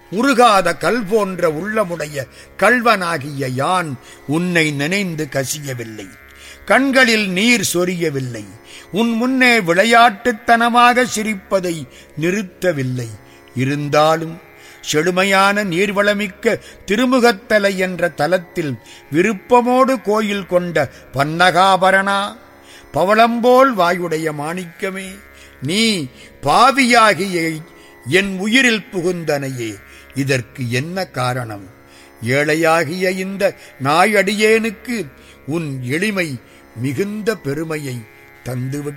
உருகாத கல் போன்ற உள்ளமுடைய கல்வனாகிய யான் உன்னை நினைந்து கசியவில்லை கண்களில் நீர் சொரியவில்லை உன் முன்னே விளையாட்டுத்தனமாக சிரிப்பதை நிறுத்தவில்லை இருந்தாலும் செழுமையான நீர்வளமிக்க திருமுகத்தலை என்ற தலத்தில் விருப்பமோடு கோயில் கொண்ட பன்னகாபரணா பவளம்போல் வாயுடைய மாணிக்கமே நீ பாவியாகிய என் உயிரில் புகுந்தனையே இதற்கு என்ன காரணம் ஏழையாகிய இந்த நாயடியேனுக்கு உன் எளிமை மிகுந்த பெருமையை தந்துவிட்டு